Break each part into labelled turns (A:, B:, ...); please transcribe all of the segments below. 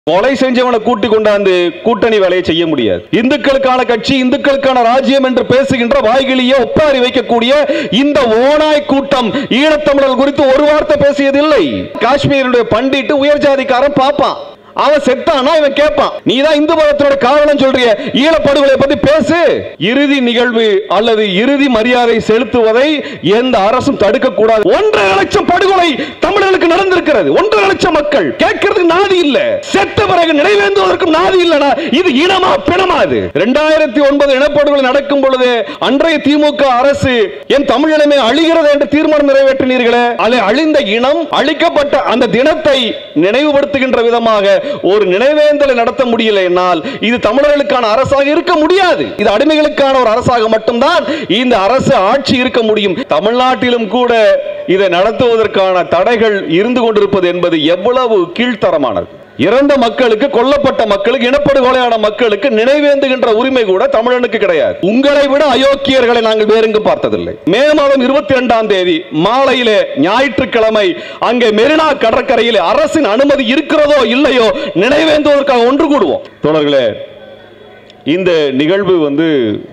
A: கொலை செஞ்சவனை கூட்டி கொண்டாந்து கூட்டணி வேலையை செய்ய முடியாது இந்துக்களுக்கான கட்சி இந்துக்களுக்கான ராஜ்யம் என்று பேசுகின்ற வாய்களியே ஒப்பாரி வைக்கக்கூடிய இந்த ஓனாய் கூட்டம் ஈழத்தமிழர்கள் குறித்து ஒரு வார்த்தை பேசியதில்லை காஷ்மீருடைய பண்டிட்டு உயர் ஜாதிக்காரன் பாப்பான் அவன் செத்தானா இவன் கேட்பான் நீ தான் இந்து மதத்தினோட காவலன் சொல்றிய ஈழப்படுகொலை பத்தி பேசு இறுதி நிகழ்வு அல்லது இறுதி மரியாதை செலுத்துவதை எந்த அரசும் தடுக்க கூடாது ஒன்றரை லட்சம் படுகொலை தமிழர்களுக்கு நடந்திருக்கிறது ஒன்றரை லட்சம் மக்கள் கேட்கறதுக்கு நாதி இல்ல செத்த பிறகு நினைவேந்துவதற்கும் நாதி இல்லனா இது இனமா பிணமா இது இரண்டாயிரத்தி ஒன்பது இனப்படுகொலை நடக்கும் பொழுது அன்றைய திமுக அரசு என் தமிழ் இனமே அழிகிறது என்று தீர்மானம் நிறைவேற்றினீர்களே அதை அழிந்த இனம் அழிக்கப்பட்ட அந்த தினத்தை நினைவுபடுத்துகின்ற விதமாக ஒரு நினைவேந்தலை நடத்த முடியல என்னால் இது தமிழர்களுக்கான அரசாக இருக்க முடியாது இது அடிமைகளுக்கான ஒரு அரசாக மட்டும்தான் இந்த அரசு ஆட்சி இருக்க முடியும் தமிழ்நாட்டிலும் கூட இதை நடத்துவதற்கான தடைகள் இருந்து கொண்டிருப்பது என்பது எவ்வளவு கீழ்த்தரமானது இறந்த மக்களுக்கு கொல்லப்பட்ட மக்களுக்கு இனப்படுகொலையான மக்களுக்கு நினைவேந்துகின்ற உரிமை கூட தமிழனுக்கு கிடையாது உங்களை விட அயோக்கியர்களை நாங்கள் வேறெங்கு பார்த்ததில்லை மே மாதம் இருபத்தி இரண்டாம் தேதி மாலையிலே ஞாயிற்றுக்கிழமை அங்கே மெரினா கடற்கரையில் அரசின் அனுமதி இருக்கிறதோ இல்லையோ நினைவேந்துவதற்காக ஒன்று கூடுவோம் தோழர்களே இந்த நிகழ்வு வந்து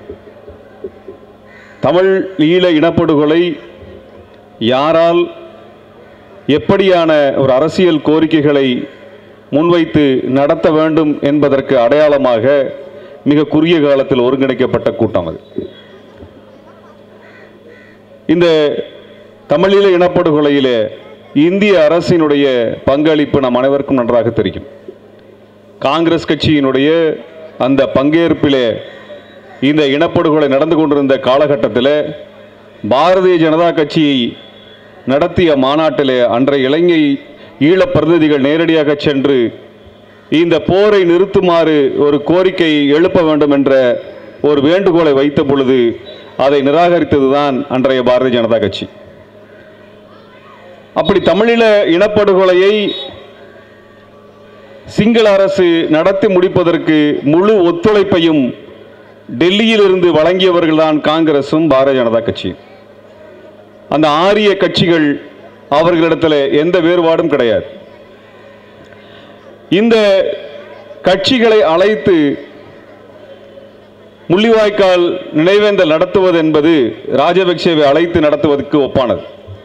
A: தமிழ் ஈழ இனப்படுகொலை யாரால் எப்படியான ஒரு அரசியல் கோரிக்கைகளை முன்வைத்து நடத்த வேண்டும் என்பதற்கு அடையாளமாக மிக குறுகிய காலத்தில் ஒருங்கிணைக்கப்பட்ட கூட்டம் அது இந்த தமிழீழ இனப்படுகொலையிலே இந்திய அரசினுடைய பங்களிப்பு நம் அனைவருக்கும் நன்றாக தெரியும் காங்கிரஸ் கட்சியினுடைய அந்த பங்கேற்பிலே இந்த இனப்படுகொலை நடந்து கொண்டிருந்த காலகட்டத்தில் பாரதிய ஜனதா கட்சியை நடத்திய மாநாட்டிலே அன்றைய இலங்கை ஈழப் பிரதிநிதிகள் நேரடியாக சென்று இந்த போரை நிறுத்துமாறு ஒரு கோரிக்கை எழுப்ப வேண்டும் என்ற ஒரு வேண்டுகோளை வைத்த பொழுது அதை நிராகரித்ததுதான் அன்றைய பாரதிய ஜனதா கட்சி அப்படி தமிழீழ இனப்படுகொலையை சிங்கள அரசு நடத்தி முடிப்பதற்கு முழு ஒத்துழைப்பையும் டெல்லியிலிருந்து வழங்கியவர்கள்தான் காங்கிரசும் பாரதிய ஜனதா கட்சி அந்த ஆரிய கட்சிகள் அவர்களிடத்தில் எந்த வேறுபாடும் கிடையாது இந்த கட்சிகளை அழைத்து முள்ளிவாய்க்கால் நினைவேந்தல் நடத்துவது என்பது ராஜபக்சேவை அழைத்து நடத்துவதற்கு ஒப்பானது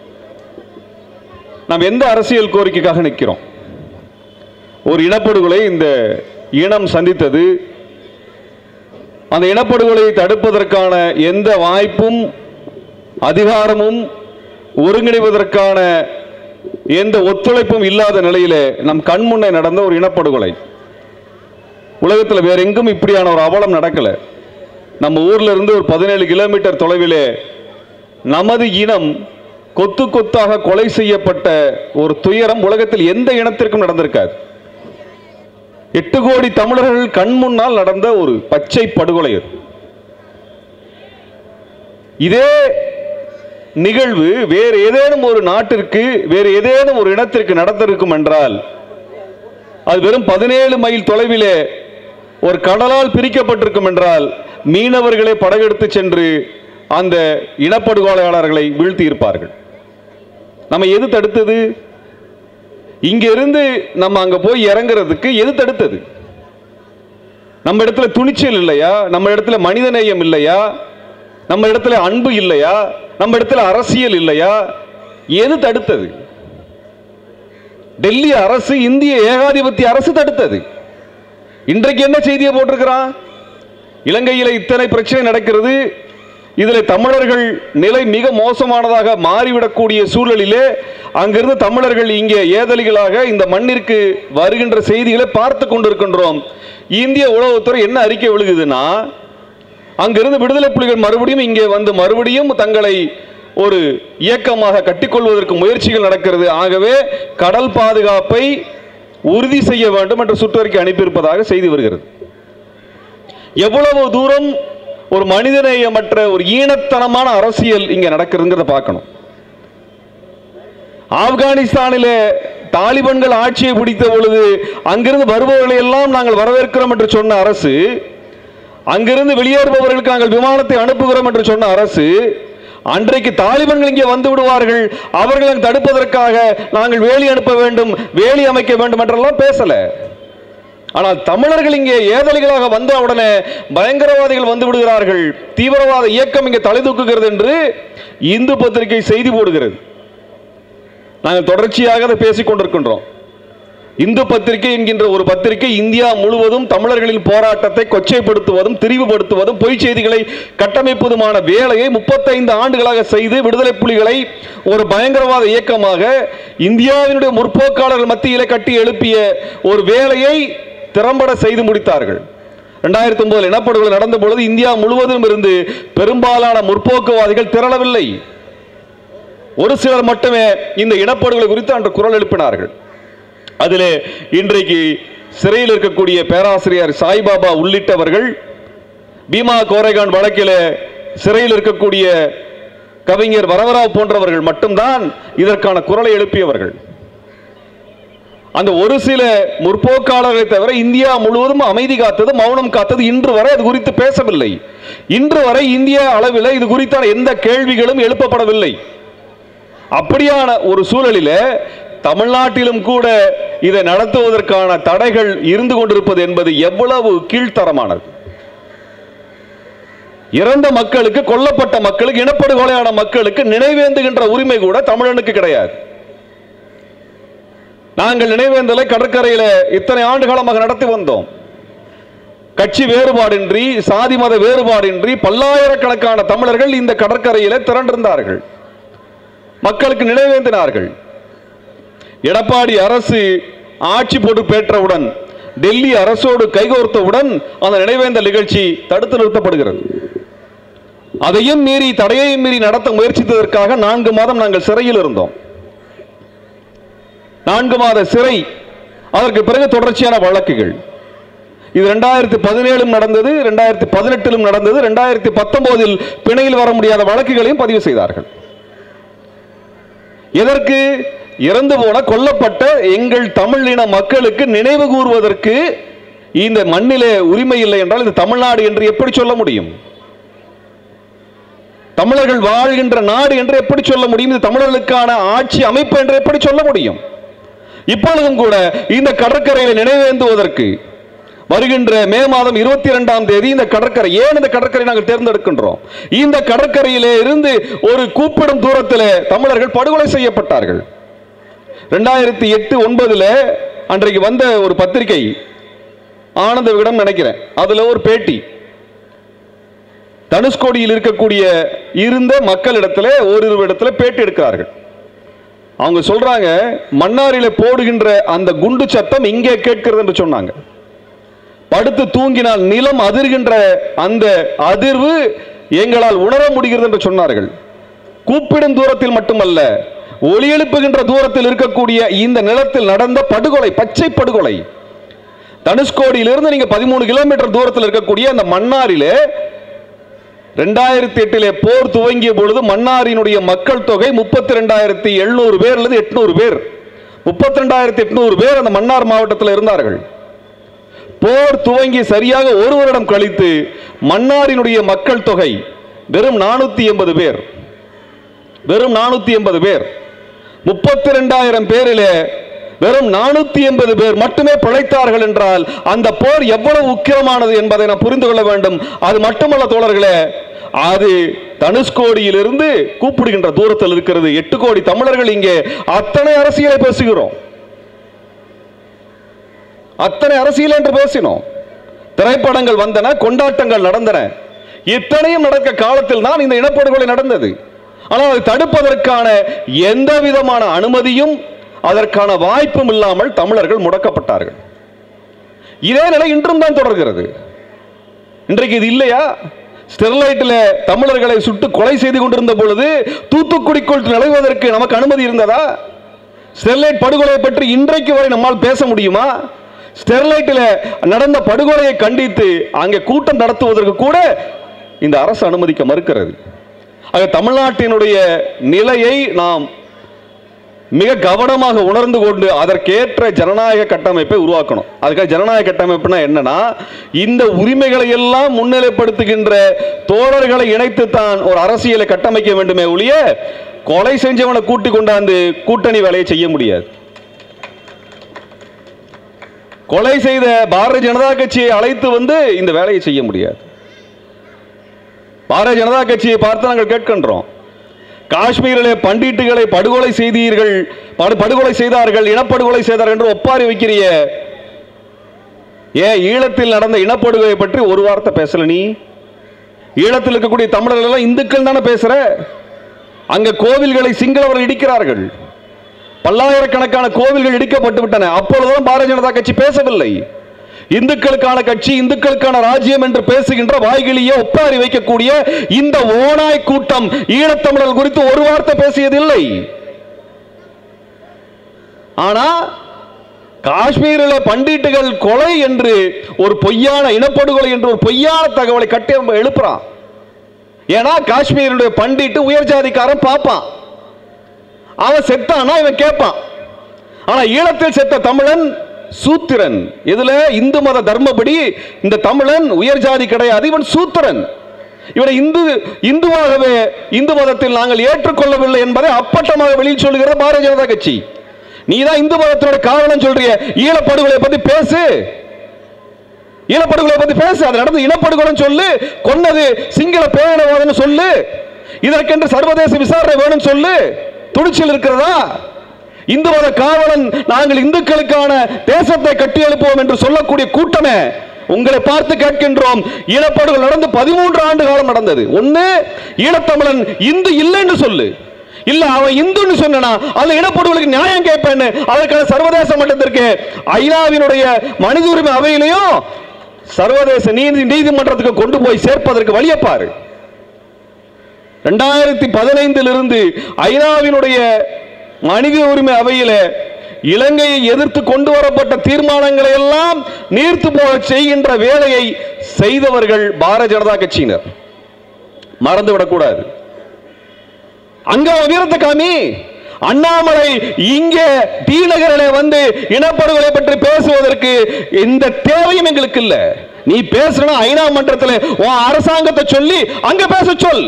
A: நாம் எந்த அரசியல் கோரிக்கைக்காக நிற்கிறோம் ஒரு இனப்படுகொலை இந்த இனம் சந்தித்தது அந்த இனப்படுகொலையை தடுப்பதற்கான எந்த வாய்ப்பும் அதிகாரமும் ஒருங்கிணைவதற்கான எந்த ஒத்துழைப்பும் இல்லாத நிலையிலே நம் கண் முன்னே நடந்த ஒரு இனப்படுகொலை உலகத்தில் வேற எங்கும் இப்படியான ஒரு அவலம் நடக்கல நம்ம ஊர்ல இருந்து ஒரு பதினேழு கிலோமீட்டர் தொலைவிலே நமது இனம் கொத்து கொத்தாக கொலை செய்யப்பட்ட ஒரு துயரம் உலகத்தில் எந்த இனத்திற்கும் நடந்திருக்காது எட்டு கோடி தமிழர்கள் கண் முன்னால் நடந்த ஒரு பச்சை படுகொலை அது இதே நிகழ்வு வேறு ஏதேனும் ஒரு நாட்டிற்கு வேறு ஏதேனும் ஒரு இனத்திற்கு நடந்திருக்கும் என்றால் அது வெறும் பதினேழு மைல் தொலைவிலே ஒரு கடலால் பிரிக்கப்பட்டிருக்கும் என்றால் மீனவர்களே படகெடுத்து சென்று அந்த இனப்படுகொலையாளர்களை வீழ்த்தி இருப்பார்கள் நம்ம எது தடுத்தது இங்க இருந்து நம்ம அங்க போய் இறங்குறதுக்கு எது தடுத்தது நம்ம இடத்துல துணிச்சல் இல்லையா நம்ம இடத்துல மனிதநேயம் இல்லையா நம்ம இடத்துல அன்பு இல்லையா நம்ம இடத்துல அரசியல் இல்லையா எது தடுத்தது டெல்லி அரசு இந்திய ஏகாதிபத்திய அரசு தடுத்தது இன்றைக்கு என்ன செய்தியை போட்டிருக்கிறான் இலங்கையில் இத்தனை பிரச்சனை நடக்கிறது இதில் தமிழர்கள் நிலை மிக மோசமானதாக மாறிவிடக்கூடிய சூழலிலே அங்கிருந்து தமிழர்கள் இங்கே ஏதலிகளாக இந்த மண்ணிற்கு வருகின்ற செய்திகளை பார்த்து கொண்டிருக்கின்றோம் இந்திய உளவுத்துறை என்ன அறிக்கை விழுகுதுன்னா அங்கிருந்து விடுதலை புலிகள் மறுபடியும் இங்கே வந்து மறுபடியும் தங்களை ஒரு இயக்கமாக கட்டிக்கொள்வதற்கு முயற்சிகள் நடக்கிறது ஆகவே கடல் பாதுகாப்பை உறுதி செய்ய வேண்டும் என்ற சுற்றறிக்கை அனுப்பியிருப்பதாக செய்தி வருகிறது எவ்வளவு தூரம் ஒரு மனிதநேயமற்ற ஒரு ஈனத்தனமான அரசியல் இங்க நடக்கிறதுங்கிறத பார்க்கணும் ஆப்கானிஸ்தானிலே தாலிபன்கள் ஆட்சியை பிடித்த பொழுது அங்கிருந்து வருபவர்களை எல்லாம் நாங்கள் வரவேற்கிறோம் என்று சொன்ன அரசு அங்கிருந்து வெளியேறுபவர்களுக்கு நாங்கள் விமானத்தை அனுப்புகிறோம் என்று சொன்ன அரசு அன்றைக்கு தாலிபன்கள் இங்கே வந்து விடுவார்கள் அவர்களை தடுப்பதற்காக நாங்கள் வேலி அனுப்ப வேண்டும் வேலி அமைக்க வேண்டும் என்றெல்லாம் பேசல ஆனால் தமிழர்கள் இங்கே ஏதலிகளாக வந்த உடனே பயங்கரவாதிகள் வந்து விடுகிறார்கள் தீவிரவாத இயக்கம் இங்கே தலை தூக்குகிறது என்று இந்து பத்திரிகை செய்தி போடுகிறது நாங்கள் தொடர்ச்சியாக அதை பேசிக் கொண்டிருக்கின்றோம் இந்து பத்திரிகை என்கின்ற ஒரு பத்திரிகை இந்தியா முழுவதும் தமிழர்களின் போராட்டத்தை கொச்சைப்படுத்துவதும் திரிவுபடுத்துவதும் பொய் செய்திகளை கட்டமைப்பதுமான வேலையை முப்பத்தைந்து ஆண்டுகளாக செய்து விடுதலை புலிகளை ஒரு பயங்கரவாத இயக்கமாக இந்தியாவினுடைய முற்போக்காளர்கள் மத்தியிலே கட்டி எழுப்பிய ஒரு வேலையை திறம்பட செய்து முடித்தார்கள் ரெண்டாயிரத்தி ஒன்பதில் இனப்படுகொலை நடந்த பொழுது இந்தியா முழுவதும் இருந்து பெரும்பாலான முற்போக்குவாதிகள் திரளவில்லை ஒரு சிலர் மட்டுமே இந்த இனப்படுகொலை குறித்து அன்று குரல் எழுப்பினார்கள் அதிலே இன்றைக்கு சிறையில் இருக்கக்கூடிய பேராசிரியர் சாய்பாபா உள்ளிட்டவர்கள் பீமா கோரேகான் வழக்கில் சிறையில் இருக்கக்கூடிய கவிஞர் வரவராவ் போன்றவர்கள் மட்டும்தான் இதற்கான குரலை எழுப்பியவர்கள் அந்த ஒரு சில முற்போக்காளர்களை தவிர இந்தியா முழுவதும் அமைதி காத்தது மௌனம் காத்தது இன்று வரை அது குறித்து பேசவில்லை இன்று வரை இந்தியா அளவில் இது குறித்தான எந்த கேள்விகளும் எழுப்பப்படவில்லை அப்படியான ஒரு சூழலில் தமிழ்நாட்டிலும் கூட இதை நடத்துவதற்கான தடைகள் இருந்து கொண்டிருப்பது என்பது எவ்வளவு கீழ்த்தரமானது இறந்த மக்களுக்கு கொல்லப்பட்ட மக்களுக்கு இனப்படுகொலையான மக்களுக்கு நினைவேந்துகின்ற உரிமை கூட தமிழனுக்கு கிடையாது நாங்கள் நினைவேந்தலை கடற்கரையில் இத்தனை ஆண்டு காலமாக நடத்தி வந்தோம் கட்சி வேறுபாடின்றி சாதி மத வேறுபாடின்றி பல்லாயிரக்கணக்கான தமிழர்கள் இந்த கடற்கரையில் திரண்டிருந்தார்கள் மக்களுக்கு நினைவேந்தினார்கள் எடப்பாடி அரசு ஆட்சி பொறுப்பேற்றவுடன் டெல்லி அரசோடு கைகோர்த்தவுடன் அந்த நினைவேந்தல் நிகழ்ச்சி தடுத்து நிறுத்தப்படுகிறது அதையும் மீறி தடையையும் மீறி நடத்த முயற்சித்ததற்காக நான்கு மாதம் நாங்கள் சிறையில் இருந்தோம் நான்கு மாத சிறை அதற்கு பிறகு தொடர்ச்சியான வழக்குகள் இது ரெண்டாயிரத்தி பதினேழும் நடந்தது ரெண்டாயிரத்தி பதினெட்டிலும் நடந்தது ரெண்டாயிரத்தி பத்தொன்பதில் பிணையில் வர முடியாத வழக்குகளையும் பதிவு செய்தார்கள் எதற்கு இறந்து போன கொல்லப்பட்ட எங்கள் தமிழ் இன மக்களுக்கு நினைவு கூறுவதற்கு இந்த மண்ணிலே உரிமை இல்லை என்றால் இது தமிழ்நாடு என்று எப்படி சொல்ல முடியும் தமிழர்கள் வாழ்கின்ற நாடு என்று எப்படி சொல்ல முடியும் இது தமிழர்களுக்கான ஆட்சி அமைப்பு என்று எப்படி சொல்ல முடியும் இப்பொழுதும் கூட இந்த கடற்கரையில் நினைவேந்துவதற்கு வருகின்ற மே மாதம் இருபத்தி இரண்டாம் தேதி இந்த கடற்கரை ஏன் இந்த கடற்கரை நாங்கள் தேர்ந்தெடுக்கின்றோம் இந்த கடற்கரையிலே இருந்து ஒரு கூப்பிடும் தூரத்தில் தமிழர்கள் படுகொலை செய்யப்பட்டார்கள் ரெண்டாயிரத்தி எட்டு ஒன்பதுல அன்றைக்கு வந்த ஒரு பத்திரிகை ஆனந்த விகடன் நினைக்கிறேன் அதுல ஒரு பேட்டி தனுஷ்கோடியில் இருக்கக்கூடிய இருந்த மக்களிடத்துல ஓரிரு இடத்துல பேட்டி எடுக்கிறார்கள் அவங்க சொல்றாங்க மன்னாரில போடுகின்ற அந்த குண்டு சத்தம் இங்கே கேட்கிறது என்று சொன்னாங்க படுத்து தூங்கினால் நிலம் அதிர்கின்ற அந்த அதிர்வு எங்களால் உணர முடிகிறது என்று சொன்னார்கள் கூப்பிடும் தூரத்தில் மட்டுமல்ல ஒளி எழுப்புகின்ற தூரத்தில் இருக்கக்கூடிய இந்த நிலத்தில் நடந்த படுகொலை பச்சை படுகொலை தனுஷ்கோடியிலிருந்து நீங்க பதிமூணு கிலோமீட்டர் தூரத்தில் இருக்கக்கூடிய அந்த மன்னாரிலே ரெண்டாயிரத்தி எட்டிலே போர் துவங்கிய பொழுது மன்னாரினுடைய மக்கள் தொகை முப்பத்தி ரெண்டாயிரத்தி எழுநூறு பேர் அல்லது எட்நூறு பேர் முப்பத்தி ரெண்டாயிரத்தி எட்நூறு பேர் அந்த மன்னார் மாவட்டத்தில் இருந்தார்கள் போர் துவங்கி சரியாக ஒரு வருடம் கழித்து மன்னாரினுடைய மக்கள் தொகை வெறும் நானூத்தி எண்பது பேர் வெறும் நானூத்தி எண்பது பேர் முப்பத்தி ரெண்டாயிரம் பேரிலே வெறும் நானூத்தி எண்பது பேர் மட்டுமே பிழைத்தார்கள் என்றால் அந்த போர் எவ்வளவு உக்கிரமானது என்பதை நாம் புரிந்து கொள்ள வேண்டும் அது மட்டுமல்ல தோழர்களே அது தனுஷ்கோடியிலிருந்து கூப்பிடுகின்ற தூரத்தில் இருக்கிறது எட்டு கோடி தமிழர்கள் இங்கே அத்தனை அரசியலை பேசுகிறோம் அத்தனை அரசியல் என்று பேசினோம் திரைப்படங்கள் வந்தன கொண்டாட்டங்கள் நடந்தன இத்தனையும் நடக்க காலத்தில் தான் இந்த இனப்படுகொலை நடந்தது ஆனால் அதை தடுப்பதற்கான எந்த விதமான அனுமதியும் அதற்கான வாய்ப்பும் இல்லாமல் தமிழர்கள் முடக்கப்பட்டார்கள் இதே நிலை இன்றும் தான் தொடர்கிறது இன்றைக்கு இது இல்லையா ஸ்டெர்லைட்டில் தமிழர்களை சுட்டு கொலை செய்து கொண்டிருந்த பொழுது தூத்துக்குடிக்குள் நுழைவதற்கு நமக்கு அனுமதி இருந்ததா ஸ்டெர்லைட் படுகொலை பற்றி இன்றைக்கு வரை நம்மால் பேச முடியுமா ஸ்டெர்லைட்டில் நடந்த படுகொலையை கண்டித்து அங்கே கூட்டம் நடத்துவதற்கு கூட இந்த அரசு அனுமதிக்க மறுக்கிறது ஆக தமிழ்நாட்டினுடைய நிலையை நாம் மிக கவனமாக உணர்ந்து கொண்டு அதற்கேற்ற ஜனநாயக கட்டமைப்பை உருவாக்கணும் அதுக்காக ஜனநாயக கட்டமைப்புனா என்னன்னா இந்த உரிமைகளை எல்லாம் முன்னிலைப்படுத்துகின்ற தோழர்களை இணைத்து தான் ஒரு அரசியலை கட்டமைக்க வேண்டுமே ஒழிய கொலை செஞ்சவனை கூட்டி கொண்டாந்து கூட்டணி வேலையை செய்ய முடியாது கொலை செய்த பாரதிய ஜனதா கட்சியை அழைத்து வந்து இந்த வேலையை செய்ய முடியாது பாரதிய ஜனதா கட்சியை பார்த்து நாங்கள் கேட்கின்றோம் காஷ்மீரிலே பண்டிட்டுகளை படுகொலை செய்தீர்கள் படு- படுகொலை செய்தார்கள் இனப்படுகொலை செய்தார்கள் என்று ஒப்பாரி வைக்கிறிய ஏன் ஈழத்தில் நடந்த இனப்படுகொலை பற்றி ஒரு வார்த்தை பேசல நீ ஈழத்தில் இருக்கக்கூடிய தமிழர்கள் எல்லாம் இந்துக்கள் தானே பேசுற அங்க கோவில்களை சிங்களவர்கள் இடிக்கிறார்கள் பல்லாயிரக்கணக்கான கோவில்கள் இடிக்கப்பட்டு விட்டன அப்பொழுதுதான் பாரதிய ஜனதா கட்சி பேசவில்லை இந்துக்களுக்கான கட்சி இந்துக்களுக்கான ராஜ்யம் என்று பேசுகின்ற வாய்கிலியே ஒப்பாரி வைக்கக்கூடிய இந்த ஓனாய் கூட்டம் ஈழத்தமிழர்கள் குறித்து ஒரு வார்த்தை பேசியதில்லை ஆனா காஷ்மீரில் பண்டிட்டுகள் கொலை என்று ஒரு பொய்யான இனப்படுகொலை என்று ஒரு பொய்யான தகவலை கட்டி அவன் எழுப்புறான் ஏன்னா காஷ்மீருடைய பண்டிட்டு உயர் ஜாதிக்காரன் பார்ப்பான் அவன் செத்தானா இவன் கேட்பான் ஆனா ஈழத்தில் செத்த தமிழன் சூத்திரன் இதுல இந்து மத தர்மப்படி இந்த தமிழன் உயர் ஜாதி கிடையாது இவன் சூத்திரன் இவனை இந்து இந்துவாகவே இந்து மதத்தில் நாங்கள் ஏற்றுக்கொள்ளவில்லை என்பதை அப்பட்டமாக வெளியில் சொல்லுகிறது பாரதிய ஜனதா கட்சி நீ தான் இந்து மதத்தினோட காவலன் சொல்றிய ஈழப்படுகொலை பத்தி பேசு ஈழப்படுகொலை பத்தி பேசு அது நடந்து இனப்படுகொலை சொல்லு கொன்னது சிங்கள பேரினவாதம்னு சொல்லு இதற்கென்று சர்வதேச விசாரணை வேணும்னு சொல்லு துணிச்சல் இருக்கிறதா இந்து மத காவலன் நாங்கள் இந்துக்களுக்கான தேசத்தை கட்டி எழுப்புவோம் என்று சொல்லக்கூடிய கூட்டமே உங்களை பார்த்து கேட்கின்றோம் ஈழப்படுகொலை நடந்து பதிமூன்று ஆண்டு காலம் நடந்தது ஒண்ணு ஈழத்தமிழன் இந்து இல்லைன்னு சொல்லு இல்ல அவன் இந்துன்னு சொன்னா அந்த இனப்படுகொலைக்கு நியாயம் கேட்பேன்னு அதற்கான சர்வதேச மட்டத்திற்கு ஐநாவினுடைய மனித உரிமை அவையிலையும் சர்வதேச நீதி நீதிமன்றத்துக்கு கொண்டு போய் சேர்ப்பதற்கு வழியை பாரு ரெண்டாயிரத்தி பதினைந்தில் இருந்து ஐநாவினுடைய மனித உரிமை அவையில இலங்கையை எதிர்த்து கொண்டு வரப்பட்ட தீர்மானங்களை எல்லாம் நீர்த்து போக செய்கின்ற வேலையை செய்தவர்கள் பாரதிய ஜனதா கட்சியினர் மறந்து விடக்கூடாது அங்க அவன் வீரத்தை காமி அண்ணாமலை இங்கே டி நகரிலே வந்து இனப்படுகொலை பற்றி பேசுவதற்கு இந்த தேவையும் எங்களுக்கு இல்ல நீ பேசணும் ஐநா மன்றத்தில் உன் அரசாங்கத்தை சொல்லி அங்க பேச சொல்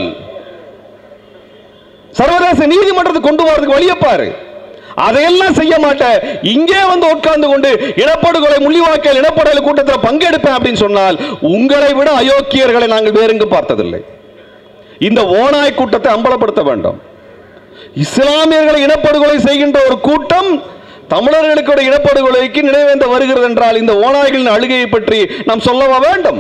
A: சர்வதேச நீதிமன்றத்துக்கு கொண்டு வரதுக்கு வழியை பாரு அதையெல்லாம் செய்ய மாட்டேன் இங்கே வந்து உட்கார்ந்து கொண்டு இனப்படுகொலை முள்ளிவாய்க்கால் இனப்படுகொலை கூட்டத்தில் பங்கெடுப்பேன் அப்படின்னு சொன்னால் உங்களை விட அயோக்கியர்களை நாங்கள் வேறெங்கு பார்த்ததில்லை இந்த ஓனாய் கூட்டத்தை அம்பலப்படுத்த வேண்டும் இஸ்லாமியர்களை இனப்படுகொலை செய்கின்ற ஒரு கூட்டம் தமிழர்களுக்கு ஒரு இனப்படுகொலைக்கு நினைவேந்த வருகிறது என்றால் இந்த ஓநாய்களின் அழுகையை பற்றி நாம் சொல்லவா வேண்டும்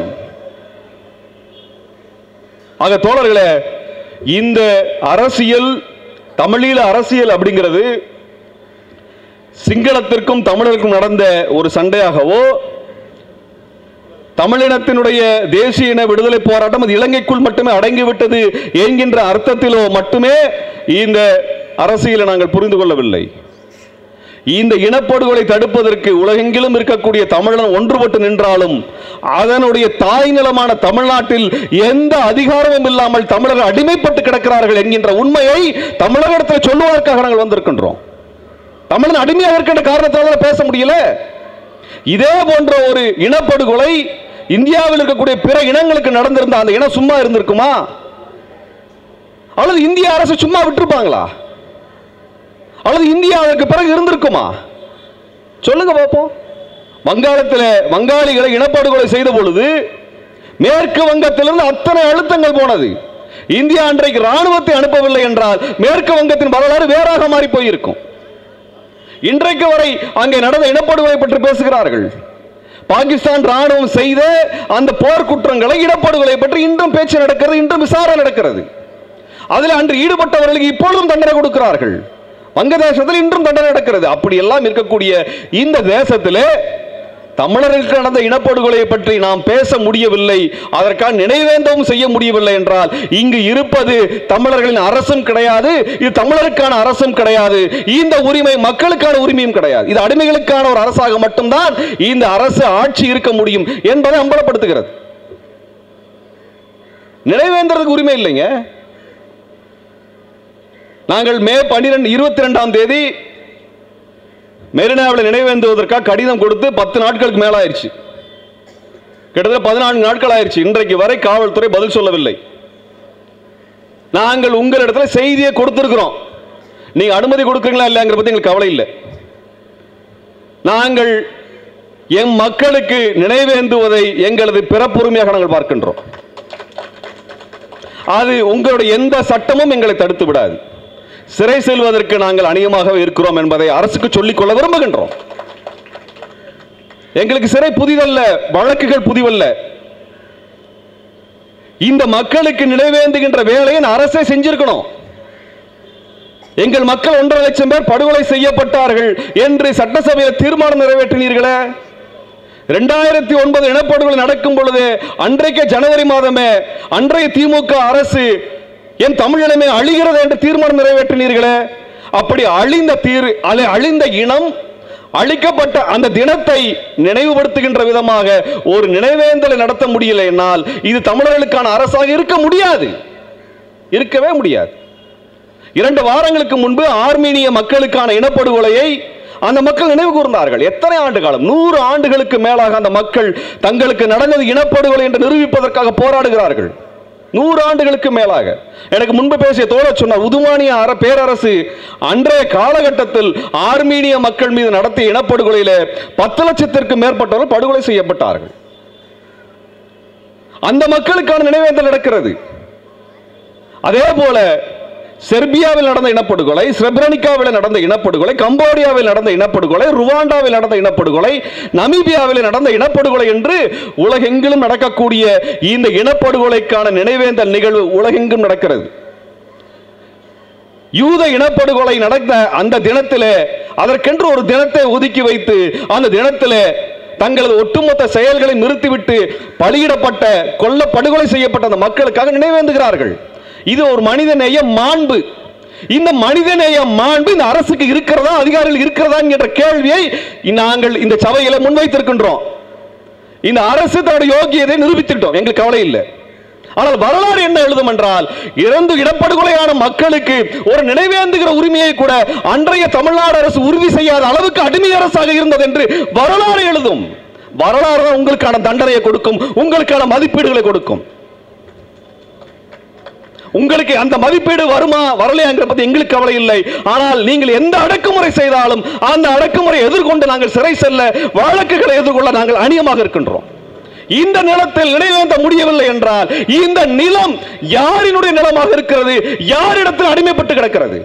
A: ஆக தோழர்களே இந்த அரசியல் தமிழீழ அரசியல் அப்படிங்கிறது சிங்களத்திற்கும் தமிழருக்கும் நடந்த ஒரு சண்டையாகவோ தமிழினத்தினுடைய தேசிய இன விடுதலை போராட்டம் அது இலங்கைக்குள் மட்டுமே அடங்கிவிட்டது என்கின்ற அர்த்தத்திலோ மட்டுமே இந்த அரசியலை நாங்கள் புரிந்து கொள்ளவில்லை இந்த இனப்படுகொலை தடுப்பதற்கு உலகெங்கிலும் இருக்கக்கூடிய தமிழன் ஒன்றுபட்டு நின்றாலும் அதனுடைய தாய் நிலமான தமிழ்நாட்டில் எந்த அதிகாரமும் இல்லாமல் தமிழர்கள் அடிமைப்பட்டு கிடக்கிறார்கள் என்கின்ற உண்மையை தமிழகத்தில் சொல்லுவதற்காக நாங்கள் வந்திருக்கின்றோம் தமிழன் அடிமையாக இருக்கின்ற காரணத்தால் பேச முடியல இதே போன்ற ஒரு இனப்படுகொலை இந்தியாவில் இருக்கக்கூடிய பிற இனங்களுக்கு நடந்திருந்த அந்த இனம் சும்மா இருந்திருக்குமா அல்லது இந்திய அரசு சும்மா விட்டுருப்பாங்களா அல்லது இந்தியா அதற்கு பிறகு இருந்திருக்குமா சொல்லுங்க பார்ப்போம் வங்காளத்தில் வங்காளிகளை இனப்படுகொலை செய்த பொழுது மேற்கு வங்கத்திலிருந்து அத்தனை அழுத்தங்கள் போனது இந்தியா அன்றைக்கு ராணுவத்தை அனுப்பவில்லை என்றால் மேற்கு வங்கத்தின் வரலாறு வேறாக மாறி போயிருக்கும் இன்றைக்கு வரை அங்கே நடந்த இனப்படுகொலை பற்றி பேசுகிறார்கள் பாகிஸ்தான் ராணுவம் செய்த அந்த போர் குற்றங்களை இனப்படுகொலை பற்றி இன்றும் பேச்சு நடக்கிறது இன்றும் விசாரணை நடக்கிறது அதில் அன்று ஈடுபட்டவர்களுக்கு இப்பொழுதும் தண்டனை கொடுக்கிறார்கள் வங்கதேசத்தில் இன்றும் தண்டனை நடக்கிறது அப்படி எல்லாம் இருக்கக்கூடிய இந்த தேசத்திலே தமிழர்களுக்கு நடந்த இனப்படுகொலையை பற்றி நாம் பேச முடியவில்லை அதற்கான நினைவேந்தவும் செய்ய முடியவில்லை என்றால் இங்கு இருப்பது தமிழர்களின் அரசும் கிடையாது இது தமிழருக்கான அரசும் கிடையாது இந்த உரிமை மக்களுக்கான உரிமையும் கிடையாது இது அடிமைகளுக்கான ஒரு அரசாக மட்டும்தான் இந்த அரசு ஆட்சி இருக்க முடியும் என்பதை அம்பலப்படுத்துகிறது நினைவேந்ததுக்கு உரிமை இல்லைங்க நாங்கள் மே பன்னிரெண்டு இருபத்தி ரெண்டாம் தேதி மெரினாவில் நினைவேந்துவதற்காக கடிதம் கொடுத்து பத்து நாட்களுக்கு மேல ஆயிடுச்சு கிட்டத்தட்ட பதினான்கு நாட்கள் ஆயிடுச்சு இன்றைக்கு வரை காவல்துறை பதில் சொல்லவில்லை நாங்கள் உங்களிடத்துல செய்தியை கொடுத்திருக்கிறோம் நீங்க அனுமதி கொடுக்குறீங்களா இல்லைங்கிற பத்தி எங்களுக்கு கவலை இல்லை நாங்கள் எம் மக்களுக்கு நினைவேந்துவதை எங்களது பிறப்புரிமையாக நாங்கள் பார்க்கின்றோம் அது உங்களுடைய எந்த சட்டமும் எங்களை தடுத்து விடாது சிறை செல்வதற்கு நாங்கள் அணியமாக இருக்கிறோம் என்பதை அரசுக்கு சொல்லிக்கொள்ள விரும்புகின்றோம் எங்களுக்கு சிறை புதிதல்ல வழக்குகள் புதிவல்ல இந்த மக்களுக்கு நினைவேந்துகின்ற வேலையை அரசே செஞ்சிருக்கணும் எங்கள் மக்கள் ஒன்றரை லட்சம் பேர் படுகொலை செய்யப்பட்டார்கள் என்று சட்டசபையில் தீர்மானம் நிறைவேற்றினீர்களே இரண்டாயிரத்தி ஒன்பது இனப்படுகொலை நடக்கும் பொழுது அன்றைக்கு ஜனவரி மாதமே அன்றைய திமுக அரசு என் தமிழினமே அழிகிறது என்று தீர்மானம் நிறைவேற்றினீர்களே அப்படி அழிந்த தீர் அழி- அழிந்த இனம் அழிக்கப்பட்ட அந்த தினத்தை நினைவுபடுத்துகின்ற விதமாக ஒரு நினைவேந்தலை நடத்த முடியல என்னால் இது தமிழர்களுக்கான அரசாக இருக்க முடியாது இருக்கவே முடியாது இரண்டு வாரங்களுக்கு முன்பு ஆர்மீனிய மக்களுக்கான இனப்படுகொலையை அந்த மக்கள் நினைவு கூர்ந்தார்கள் எத்தனை ஆண்டு காலம் நூறு ஆண்டுகளுக்கு மேலாக அந்த மக்கள் தங்களுக்கு நடந்தது இனப்படுகொலை என்று நிரூபிப்பதற்காக போராடுகிறார்கள் நூறு ஆண்டுகளுக்கு மேலாக எனக்கு முன்பு பேசிய தோழர் சொன்னார் உதுமானிய அர பேரரசு அன்றைய காலகட்டத்தில் ஆர்மீனிய மக்கள் மீது நடத்திய இனப்படுகொலையில பத்து லட்சத்திற்கு மேற்பட்டவர்கள் படுகொலை செய்யப்பட்டார்கள் அந்த மக்களுக்கான நினைவேந்தல் நடக்கிறது அதே போல செர்பியாவில் நடந்த இனப்படுகொலை ஸ்ரெப்ரனிக்காவில் நடந்த இனப்படுகொலை கம்போடியாவில் நடந்த இனப்படுகொலை ருவாண்டாவில் நடந்த இனப்படுகொலை நமீபியாவில் நடந்த இனப்படுகொலை என்று உலகெங்கிலும் நடக்கக்கூடிய இந்த இனப்படுகொலைக்கான நினைவேந்தல் நிகழ்வு உலகெங்கும் நடக்கிறது யூத இனப்படுகொலை நடந்த அந்த தினத்திலே அதற்கென்று ஒரு தினத்தை ஒதுக்கி வைத்து அந்த தினத்திலே தங்களது ஒட்டுமொத்த செயல்களை நிறுத்திவிட்டு பலியிடப்பட்ட கொல்ல படுகொலை செய்யப்பட்ட அந்த மக்களுக்காக நினைவேந்துகிறார்கள் இது ஒரு மனிதநேய மாண்பு இந்த மனிதநேய மாண்பு இந்த அரசுக்கு இருக்கிறதா அதிகாரிகள் இருக்கிறதா என்ற கேள்வியை நாங்கள் இந்த சபையில முன்வைத்திருக்கின்றோம் இந்த அரசு தன்னுடைய யோகியதை நிரூபித்துட்டோம் எங்களுக்கு கவலை இல்லை ஆனால் வரலாறு என்ன எழுதும் என்றால் இறந்து இடப்படுகொலையான மக்களுக்கு ஒரு நினைவேந்துகிற உரிமையை கூட அன்றைய தமிழ்நாடு அரசு உறுதி செய்யாத அளவுக்கு அடிமை அரசாக இருந்தது என்று வரலாறு எழுதும் வரலாறு தான் உங்களுக்கான தண்டனையை கொடுக்கும் உங்களுக்கான மதிப்பீடுகளை கொடுக்கும் உங்களுக்கு அந்த மதிப்பீடு வருமா வரலையாங்கிற பத்தி எங்களுக்கு கவலை இல்லை ஆனால் நீங்கள் எந்த அடக்குமுறை செய்தாலும் அந்த அடக்குமுறை எதிர்கொண்டு நாங்கள் சிறை செல்ல வழக்குகளை எதிர்கொள்ள நாங்கள் அணியமாக இருக்கின்றோம் இந்த நிலத்தில் நிலைவேந்த முடியவில்லை என்றால் இந்த நிலம் யாரினுடைய நிலமாக இருக்கிறது யாரிடத்தில் அடிமைப்பட்டு கிடக்கிறது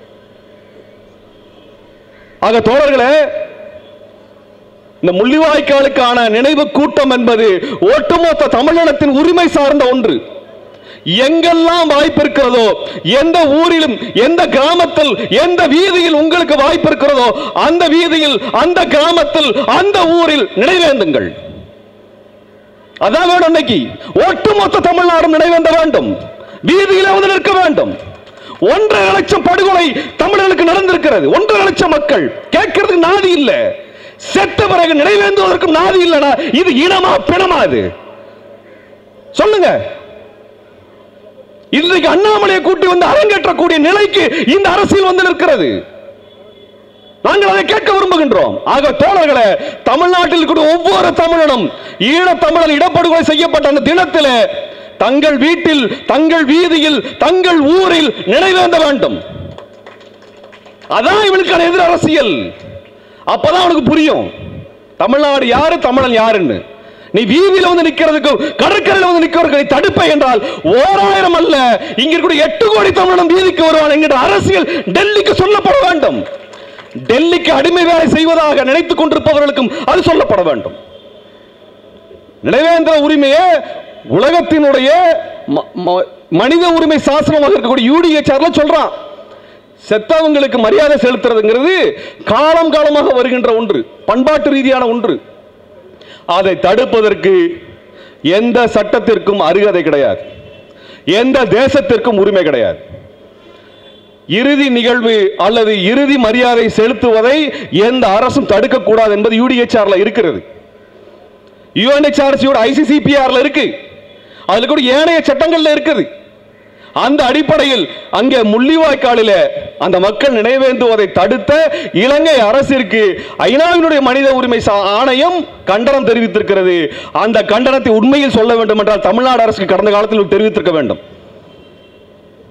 A: ஆக தோழர்களே இந்த முள்ளிவாய்க்காலுக்கான நினைவு கூட்டம் என்பது ஒட்டுமொத்த தமிழினத்தின் உரிமை சார்ந்த ஒன்று எங்கெல்லாம் வாய்ப்பு இருக்கிறதோ எந்த ஊரிலும் எந்த கிராமத்தில் எந்த வீதியில் உங்களுக்கு வாய்ப்பு இருக்கிறதோ அந்த வீதியில் அந்த கிராமத்தில் அந்த ஊரில் நினைவேந்துங்கள் அதான் வேணும் இன்னைக்கு ஒட்டுமொத்த தமிழ்நாடும் நினைவேந்த வேண்டும் வீதியில வந்து நிற்க வேண்டும் ஒன்றரை லட்சம் படுகொலை தமிழர்களுக்கு நடந்திருக்கிறது ஒன்றரை லட்சம் மக்கள் கேட்கறதுக்கு நாதி இல்ல செத்த பிறகு நினைவேந்துவதற்கும் நாதி இல்லனா இது இனமா பிணமா இது சொல்லுங்க இன்றைக்கு அண்ணாமலையை கூட்டி வந்து அரங்கேற்றக்கூடிய நிலைக்கு இந்த அரசியல் வந்து நிற்கிறது நாங்கள் அதை கேட்க விரும்புகின்றோம் ஆக தோழர்களே தமிழ்நாட்டில் கூட ஒவ்வொரு தமிழனும் ஈழத்தமிழன் இடப்படுகொலை செய்யப்பட்ட அந்த தினத்திலே தங்கள் வீட்டில் தங்கள் வீதியில் தங்கள் ஊரில் நினைவேந்த வேண்டும் அதான் இவளுக்கான எதிர் அரசியல் அப்பதான் அவனுக்கு புரியும் தமிழ்நாடு யாரு தமிழன் யாருன்னு நீ வீதியில வந்து நிக்கிறதுக்கு கடற்கரையில வந்து நிக்கிறதுக்கு நீ தடுப்ப என்றால் ஓராயிரம் அல்ல இங்க கூட எட்டு கோடி தமிழனும் வீதிக்கு வருவான் என்கிற அரசியல் டெல்லிக்கு சொல்லப்பட வேண்டும் டெல்லிக்கு அடிமை வேலை செய்வதாக நினைத்துக் கொண்டிருப்பவர்களுக்கும் அது சொல்லப்பட வேண்டும் நினைவேந்திர உரிமையை உலகத்தினுடைய ம- ம- மனித உரிமை சாசனமாக இருக்கக்கூடிய யூடிஎச்ஆர்ல சொல்றான் செத்தவங்களுக்கு மரியாதை செலுத்துறதுங்கிறது காலம் காலமாக வருகின்ற ஒன்று பண்பாட்டு ரீதியான ஒன்று அதை தடுப்பதற்கு எந்த சட்டத்திற்கும் அருகதை கிடையாது எந்த தேசத்திற்கும் உரிமை கிடையாது இறுதி நிகழ்வு அல்லது இறுதி மரியாதை செலுத்துவதை எந்த அரசும் தடுக்கக்கூடாது என்பது யூடிஎச்ஆர்ல இருக்கிறது யுஎன்ஹெச்ஆர்சியோட ஐசிசிபிஆர்ல இருக்கு அதுல கூட ஏனைய சட்டங்கள்ல இருக்குது அந்த அடிப்படையில் அங்கே முள்ளிவாய்க்காலில் அந்த மக்கள் நினைவேந்துவதை தடுத்த இலங்கை அரசிற்கு ஐநாவினுடைய மனித உரிமை சா- ஆணையம் கண்டனம் தெரிவித்திருக்கிறது அந்த கண்டனத்தை உண்மையில் சொல்ல வேண்டும் என்றால் தமிழ்நாடு அரசுக்கு கடந்த காலத்தில் தெரிவித்திருக்க வேண்டும்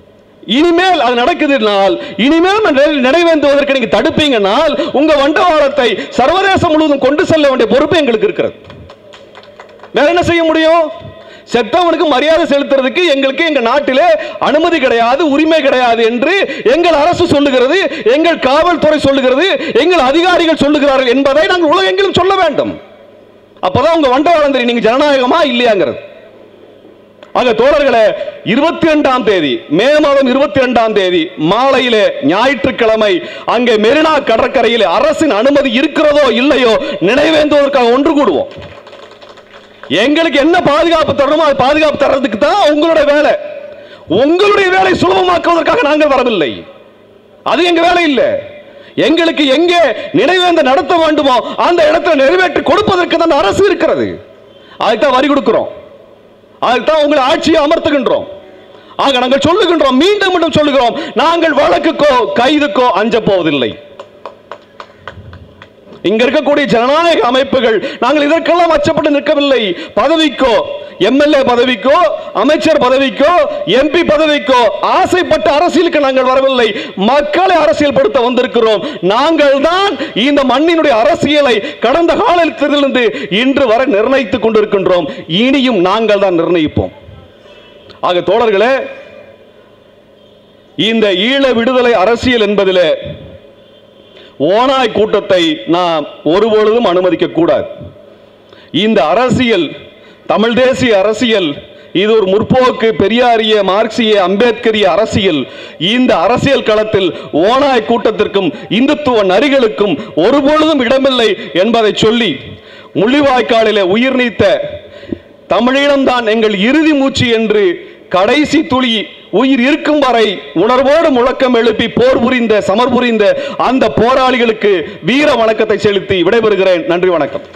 A: இனிமேல் அது நடக்குதுனால் இனிமேல் நிறை- நிறைவேற்றுவதற்கு நீங்க தடுப்பீங்கன்னால் உங்க வண்டவாளத்தை சர்வதேசம் முழுவதும் கொண்டு செல்ல வேண்டிய பொறுப்பு எங்களுக்கு இருக்கிறது வேற என்ன செய்ய முடியும் செத்தவனுக்கு மரியாதை செலுத்துறதுக்கு எங்களுக்கு எங்க நாட்டிலே அனுமதி கிடையாது உரிமை கிடையாது என்று எங்கள் அரசு சொல்லுகிறது எங்கள் காவல்துறை சொல்லுகிறது எங்கள் அதிகாரிகள் சொல்லுகிறார்கள் என்பதை நாங்கள் உலகெங்கிலும் சொல்ல வேண்டும் அப்பதான் உங்க வண்டவாளம் தெரியும் நீங்க ஜனநாயகமா இல்லையாங்கிறது ஆக தோழர்களே இருபத்தி ரெண்டாம் தேதி மே மாதம் இருபத்தி ரெண்டாம் தேதி மாலையிலே ஞாயிற்றுக்கிழமை அங்கே மெரினா கடற்கரையில் அரசின் அனுமதி இருக்கிறதோ இல்லையோ நினைவேந்துவதற்காக ஒன்று கூடுவோம் எங்களுக்கு என்ன பாதுகாப்பு தரணுமோ அது பாதுகாப்பு தர்றதுக்கு தான் உங்களுடைய வேலை உங்களுடைய வேலை சுலபமாக்குவதற்காக நாங்கள் வரவில்லை அது எங்க வேலை இல்லை எங்களுக்கு எங்கே நினைவேந்த நடத்த வேண்டுமோ அந்த இடத்துல நிறைவேற்றி கொடுப்பதற்கு தான் அரசு இருக்கிறது அதுக்கு தான் வரி கொடுக்கிறோம் அதுக்கு தான் உங்களை ஆட்சியை அமர்த்துகின்றோம் ஆக நாங்கள் சொல்லுகின்றோம் மீண்டும் மீண்டும் சொல்லுகிறோம் நாங்கள் வழக்குக்கோ கைதுக்கோ அஞ்ச போவதில்லை இங்க இருக்கக்கூடிய ஜனநாயக அமைப்புகள் நாங்கள் இதற்கெல்லாம் அச்சப்பட்டு நிற்கவில்லை பதவிக்கோ எம்எல்ஏ பதவிக்கோ அமைச்சர் பதவிக்கோ எம்பி பதவிக்கோ ஆசைப்பட்ட அரசியலுக்கு நாங்கள் வரவில்லை மக்களை அரசியல்படுத்த வந்திருக்கிறோம் நாங்கள் தான் இந்த மண்ணினுடைய அரசியலை கடந்த காலத்திலிருந்து இன்று வரை நிர்ணயித்துக் கொண்டிருக்கின்றோம் இனியும் நாங்கள் தான் நிர்ணயிப்போம் ஆக தோழர்களே இந்த ஈழ விடுதலை அரசியல் என்பதிலே ஓனாய் கூட்டத்தை நாம் ஒருபொழுதும் அனுமதிக்க கூடாது இந்த அரசியல் தமிழ் தேசிய அரசியல் இது ஒரு முற்போக்கு பெரியாரிய மார்க்சிய அம்பேத்கரிய அரசியல் இந்த அரசியல் களத்தில் ஓனாய் கூட்டத்திற்கும் இந்துத்துவ நரிகளுக்கும் ஒருபொழுதும் இடமில்லை என்பதை சொல்லி முள்ளிவாய்க்காலிலே உயிர் நீத்த தமிழீழம்தான் எங்கள் இறுதி மூச்சு என்று கடைசி துளி உயிர் இருக்கும் வரை உணர்வோடு முழக்கம் எழுப்பி போர் புரிந்த சமர் புரிந்த அந்த போராளிகளுக்கு வீர வணக்கத்தை செலுத்தி விடைபெறுகிறேன் நன்றி வணக்கம்